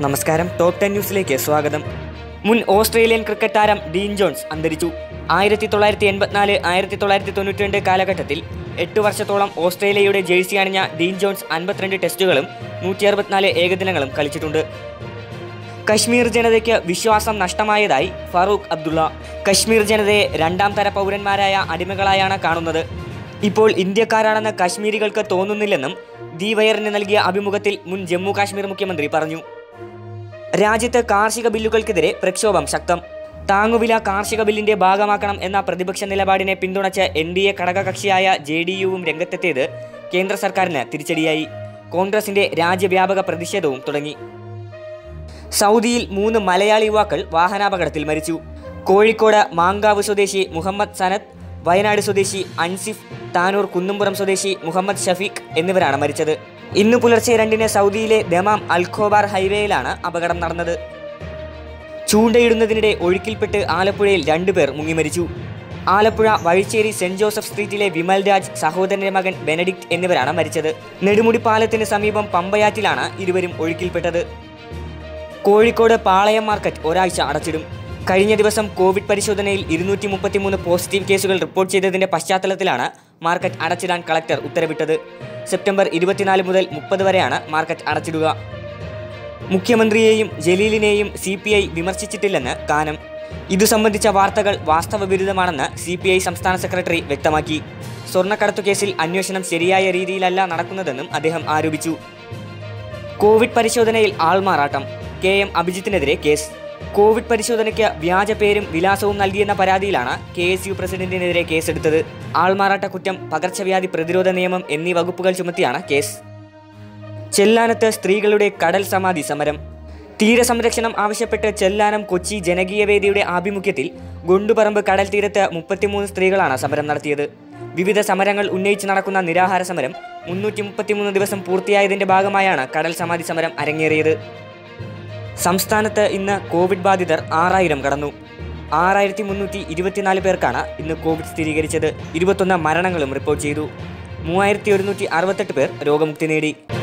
നമസ്കാരം top ten ന്യൂസിലേക്ക് സ്വാഗതം മുൻ ഓസ്ട്രേലിയൻ ക്രിക്കറ്റ് താരം ഡീൻ ജോൺസ് അന്തരിച്ചു ആയിരത്തി തൊള്ളായിരത്തി എൺപത്തിനാല് ആയിരത്തി തൊള്ളായിരത്തി തൊണ്ണൂറ്റി രണ്ട് കാലഘട്ടത്തിൽ എട്ട് വർഷത്തോളം ഓസ്ട്രേലിയയുടെ ജേഴ്സി അണിഞ്ഞ ഡീൻ ജോൺസ് അൻപത്തിരണ്ട് ടെസ്റ്റുകളും നൂറ്റി അറുപത്തിനാല് ഏകദിനങ്ങളും കളിച്ചിട്ടുണ്ട് കശ്മീർ ജനതയ്ക്ക് വിശ്വാസം നഷ്ടമായതായി ഫറൂഖ് അബ്ദുള്ള കശ്മീർ ജനതയെ രണ്ടാം തര പൗരന്മാരായ അടിമകളായാണ് കാണുന്നത് ഇപ്പോൾ ഇന്ത്യക്കാരാണെന്ന് കശ്മീരികൾക്ക് തോന്നുന്നില്ലെന്നും ദി വയറിന് നൽകിയ അഭിമുഖത്തിൽ മുൻ ജമ്മു കാശ്മീർ മുഖ്യമന്ത്രി പറഞ്ഞു രാജ്യത്ത് കാർഷിക ബില്ലുകൾക്കെതിരെ പ്രക്ഷോഭം ശക്തം താങ്ങുവില കാർഷിക ബില്ലിന്റെ ഭാഗമാക്കണം എന്ന പ്രതിപക്ഷ നിലപാടിനെ പിന്തുണച്ച് എൻ ഡി എ ഘടകകക്ഷിയായ ജെ ഡി യുവും രംഗത്തെത്തിയത് കേന്ദ്ര സർക്കാരിന് തിരിച്ചടിയായി കോൺഗ്രസിന്റെ രാജ്യവ്യാപക പ്രതിഷേധവും തുടങ്ങി സൗദിയിൽ മൂന്ന് മലയാളി യുവാക്കൾ വാഹനാപകടത്തിൽ മരിച്ചു കോഴിക്കോട് മാങ്കാവ് സ്വദേശി മുഹമ്മദ് സനത്ത് വയനാട് സ്വദേശി അൻസിഫ് താനൂർ കുന്നുംപുറം സ്വദേശി മുഹമ്മദ് ഷഫീഖ് എന്നിവരാണ് മരിച്ചത് ഇന്ന് പുലർച്ചെ രണ്ടിന് സൗദിയിലെ ദമാം അൽഖോബാർ ഹൈവേയിലാണ് അപകടം നടന്നത് ചൂണ്ടയിടുന്നതിനിടെ ഒഴുക്കിൽപ്പെട്ട് ആലപ്പുഴയിൽ രണ്ടുപേർ മുങ്ങിമരിച്ചു ആലപ്പുഴ വഴിച്ചേരി സെന്റ് ജോസഫ് സ്ട്രീറ്റിലെ വിമൽ രാജ് സഹോദരന്റെ മകൻ ബെനഡിക്ട് എന്നിവരാണ് മരിച്ചത് നെടുമുടി പാലത്തിന് സമീപം പമ്പയാറ്റിലാണ് ഇരുവരും ഒഴുക്കിൽപ്പെട്ടത് കോഴിക്കോട് പാളയം മാർക്കറ്റ് ഒരാഴ്ച അടച്ചിടും കഴിഞ്ഞ ദിവസം കോവിഡ് പരിശോധനയിൽ ഇരുന്നൂറ്റി മുപ്പത്തിമൂന്ന് പോസിറ്റീവ് കേസുകൾ റിപ്പോർട്ട് ചെയ്തതിന്റെ പശ്ചാത്തലത്തിലാണ് മാർക്കറ്റ് അടച്ചിടാൻ കളക്ടർ ഉത്തരവിട്ടത് സെപ്റ്റംബർ ഇരുപത്തിനാല് മുതൽ മുപ്പത് വരെയാണ് മാർക്കറ്റ് അടച്ചിടുക മുഖ്യമന്ത്രിയെയും ജലീലിനെയും സി പി ഐ വിമർശിച്ചിട്ടില്ലെന്ന് കാനം ഇതു സംബന്ധിച്ച വാർത്തകൾ വാസ്തവവിരുദ്ധമാണെന്ന് സി പി ഐ സംസ്ഥാന സെക്രട്ടറി വ്യക്തമാക്കി സ്വർണ്ണക്കടത്തു കേസിൽ അന്വേഷണം ശരിയായ രീതിയിലല്ല നടക്കുന്നതെന്നും അദ്ദേഹം ആരോപിച്ചു കോവിഡ് പരിശോധനയിൽ ആൾമാറാട്ടം കെ എം അഭിജിത്തിനെതിരെ കേസ് കോവിഡ് പരിശോധനയ്ക്ക് വ്യാജ പേരും വിലാസവും നൽകിയെന്ന പരാതിയിലാണ് കെ എസ് യു പ്രസിഡന്റിനെതിരെ കേസെടുത്തത് ആൾമാറാട്ട കുറ്റം പകർച്ചവ്യാധി പ്രതിരോധ നിയമം എന്നീ വകുപ്പുകൾ ചുമത്തിയാണ് കേസ് ചെല്ലാനത്ത് സ്ത്രീകളുടെ കടൽ സമാധി സമരം തീരസംരക്ഷണം ആവശ്യപ്പെട്ട് ചെല്ലാനം കൊച്ചി ജനകീയ വേദിയുടെ ആഭിമുഖ്യത്തിൽ ഗുണ്ടുപറമ്പ് കടൽ തീരത്ത് മുപ്പത്തിമൂന്ന് സ്ത്രീകളാണ് സമരം നടത്തിയത് വിവിധ സമരങ്ങൾ ഉന്നയിച്ച് നടക്കുന്ന നിരാഹാര സമരം മുന്നൂറ്റി മുപ്പത്തിമൂന്ന് ദിവസം പൂർത്തിയായതിന്റെ ഭാഗമായാണ് കടൽ സമാധി സമരം അരങ്ങേറിയത് സംസ്ഥാനത്ത് ഇന്ന് കോവിഡ് ബാധിതർ ആറായിരം കടന്നു ആറായിരത്തി മുന്നൂറ്റി ഇരുപത്തിനാല് പേർക്കാണ് ഇന്ന് കോവിഡ് സ്ഥിരീകരിച്ചത് ഇരുപത്തൊന്ന് മരണങ്ങളും റിപ്പോർട്ട് ചെയ്തു മൂവായിരത്തി ഒരുന്നൂറ്റി അറുപത്തെട്ട് പേർ രോഗമുക്തി നേടി